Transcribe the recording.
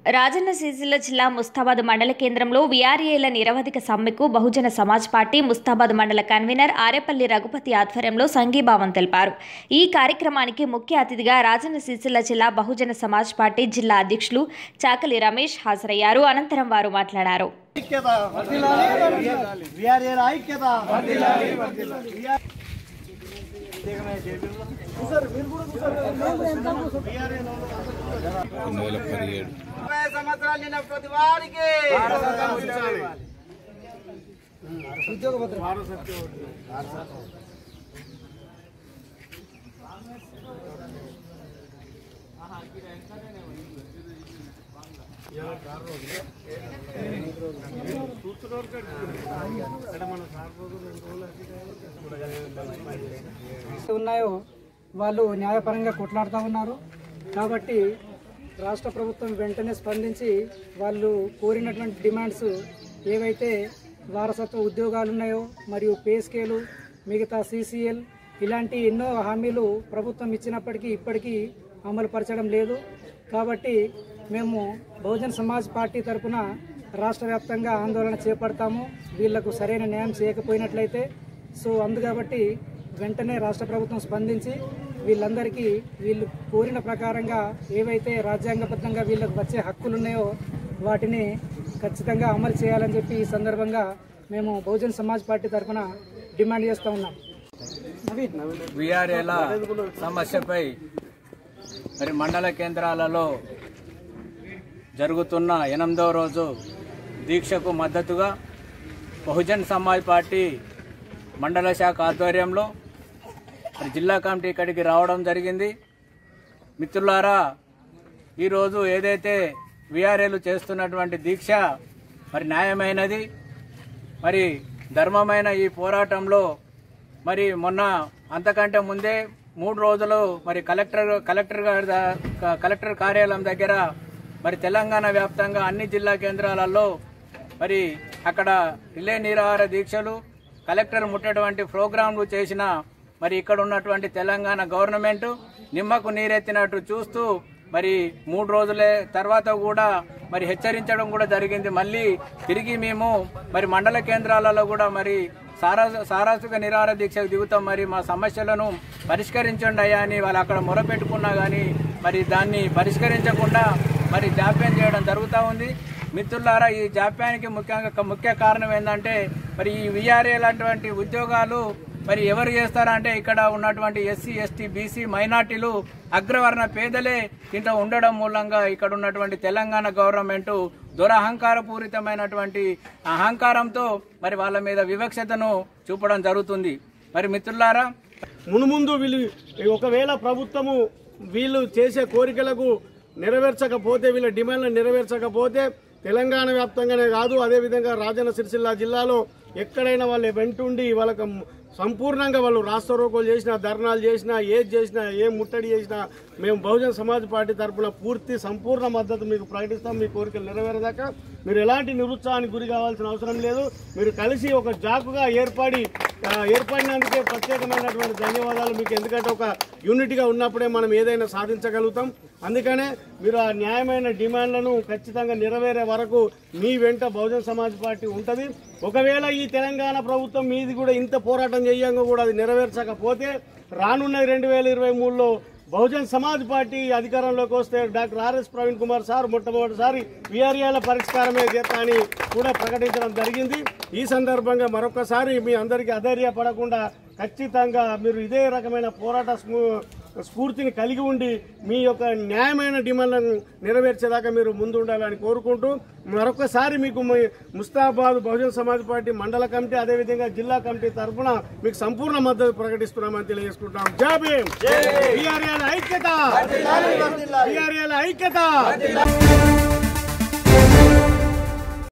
రాజన్న సిరిసిల్ల జిల్లా ముస్తాబాద్ మండల కేంద్రంలో వీఆర్ఏల నిరవధిక సమ్మెకు బహుజన సమాజ్ పార్టీ ముస్తాబాద్ మండల కన్వీనర్ ఆరేపల్లి రఘుపతి ఆధ్వర్యంలో సంఘీభావం తెలిపారు ఈ కార్యక్రమానికి ముఖ్య అతిథిగా రాజన్న సిరిసిల్ల జిల్లా బహుజన సమాజ్ పార్టీ జిల్లా అధ్యక్షులు చాకలి రమేష్ హాజరయ్యారు అనంతరం వారు మాట్లాడారు ఐక్యత విఆర్ఏల ఐక్యత ముప్పై సంవత్సరాలు నిన్న ప్రతి వారికి ఉన్నాయో వాళ్ళు న్యాయపరంగా కొట్లాడుతూ ఉన్నారు కాబట్టి రాష్ట్ర ప్రభుత్వం వెంటనే స్పందించి వాళ్ళు కోరినటువంటి డిమాండ్స్ ఏవైతే వారసత్వ ఉద్యోగాలు ఉన్నాయో మరియు పే స్కేలు మిగతా సీసీఎల్ ఇలాంటి ఎన్నో హామీలు ప్రభుత్వం ఇచ్చినప్పటికీ ఇప్పటికీ అమలు పరచడం లేదు కాబట్టి మేము బహుజన్ సమాజ్ పార్టీ తరఫున రాష్ట్ర వ్యాప్తంగా ఆందోళన చేపడతాము వీళ్లకు సరైన న్యాయం చేయకపోయినట్లయితే సో అందు కాబట్టి వెంటనే రాష్ట్ర ప్రభుత్వం స్పందించి వీళ్ళందరికీ వీళ్ళు కోరిన ప్రకారంగా ఏవైతే రాజ్యాంగబద్ధంగా వీళ్ళకు వచ్చే హక్కులు ఉన్నాయో వాటిని ఖచ్చితంగా అమలు చేయాలని చెప్పి ఈ సందర్భంగా మేము బహుజన్ సమాజ్ పార్టీ తరఫున డిమాండ్ చేస్తూ ఉన్నాం విఆర్ఏల సమస్యపై మరి మండల కేంద్రాలలో జరుగుతున్న ఎనిమిదవ రోజు దీక్షకు మద్దతుగా బహుజన్ సమాజ్ పార్టీ మండల శాఖ ఆధ్వర్యంలో మరి జిల్లా కమిటీ ఇక్కడికి రావడం జరిగింది మిత్రులారా ఈరోజు ఏదైతే విఆర్ఏలు చేస్తున్నటువంటి దీక్ష మరి న్యాయమైనది మరి ధర్మమైన ఈ పోరాటంలో మరి మొన్న అంతకంటే ముందే మూడు రోజులు మరి కలెక్టర్ కలెక్టర్ గారి ద- కలెక్టర్ కార్యాలయం దగ్గర మరి తెలంగాణ వ్యాప్తంగా అన్ని జిల్లా కేంద్రాలలో మరి అక్కడ రిలే నిరాహార దీక్షలు కలెక్టర్ ముట్టేటువంటి ప్రోగ్రాంలు చేసిన మరి ఇక్కడ ఉన్నటువంటి తెలంగాణ గవర్నమెంట్ నిమ్మకు నీరెత్తినట్టు చూస్తూ మరి మూడు రోజులే తర్వాత కూడా మరి హెచ్చరించడం కూడా జరిగింది మళ్ళీ తిరిగి మేము మరి మండల కేంద్రాలలో కూడా మరి సారా సారాసుక నిరాహార దీక్షకు దిగుతాం మరి మా సమస్యలను పరిష్కరించండి అయ్యా అని వాళ్ళు అక్కడ మొరపెట్టుకున్నా కానీ మరి దాన్ని పరిష్కరించకుండా మరి జాప్యం చేయడం జరుగుతూ ఉంది మిత్రులారా ఈ జాప్యానికి ముఖ్యంగా ముఖ్య కారణం ఏంటంటే మరి ఈ విఆర్ఏ లాంటి ఉద్యోగాలు మరి ఎవరు చేస్తారంటే ఇక్కడ ఉన్నటువంటి ఎస్సీ ఎస్టీ బీసీ మైనార్టీలు అగ్రవర్ణ పేదలే దీంట్లో ఉండడం మూలంగా ఇక్కడ ఉన్నటువంటి తెలంగాణ గవర్నమెంట్ దురహంకారపూరితమైనటువంటి అహంకారంతో మరి వాళ్ళ మీద వివక్షతను చూపడం జరుగుతుంది మరి మిత్రులారా మునుముందు వీళ్ళు ఒకవేళ ప్రభుత్వము వీళ్ళు చేసే కోరికలకు నెరవేర్చకపోతే వీళ్ళ డిమాండ్లను నెరవేర్చకపోతే తెలంగాణ వ్యాప్తంగానే కాదు అదేవిధంగా రాజన్న సిరిసిల్ల జిల్లాలో ఎక్కడైనా వాళ్ళు వెంటుండి వాళ్ళకు సంపూర్ణంగా వాళ్ళు రాష్ట్ర రోకోలు చేసినా ధర్నాలు చేసినా ఏది చేసినా ఏం ముట్టడి చేసినా మేము బహుజన సమాజ్ పార్టీ తరఫున పూర్తి సంపూర్ణ మద్దతు మీకు ప్రకటిస్తాం మీ కోరికలు నెరవేరేదాకా మీరు ఎలాంటి నిరుత్సాహానికి గురి కావాల్సిన అవసరం లేదు మీరు కలిసి ఒక జాకుగా ఏర్పడి ఆ, ఏర్పడినందుకే ప్రత్యేకమైనటువంటి ధన్యవాదాలు మీకు ఎందుకంటే ఒక యూనిట్గా ఉన్నప్పుడే మనం ఏదైనా సాధించగలుగుతాం అందుకనే మీరు ఆ న్యాయమైన డిమాండ్లను ఖచ్చితంగా నెరవేరే వరకు మీ వెంట బహుజన సమాజ్ పార్టీ ఉంటుంది ఒకవేళ ఈ తెలంగాణ ప్రభుత్వం మీది కూడా ఇంత పోరాటం చేయంగా కూడా అది నెరవేర్చకపోతే రానున్న రెండు వేల ఇరవై మూడులో బహుజన్ సమాజ్ పార్టీ అధికారంలోకి వస్తే doctor RS Praveen Kumar sir మొట్టమొదటిసారి విఆర్ఏల పరిష్కారమే చేస్తా అని కూడా ప్రకటించడం జరిగింది ఈ సందర్భంగా మరొకసారి మీ అందరికీ అధైర్యపడకుండా ఖచ్చితంగా మీరు ఇదే రకమైన పోరాట స్ఫూ- స్ఫూర్తిని కలిగి ఉండి మీ యొక్క న్యాయమైన డిమాండ్లను నెరవేర్చేదాకా మీరు ముందు ఉండాలని కోరుకుంటూ మరొకసారి మీకు మీ ముస్తాబాద్ బహుజన్ సమాజ్ పార్టీ మండల కమిటీ అదేవిధంగా జిల్లా కమిటీ తరఫున మీకు సంపూర్ణ మద్దతు ప్రకటిస్తున్నామని తెలియజేసుకుంటాం జై భీమ్. బీఆర్ఏల ఐక్యత బీఆర్ఏల ఐక్యత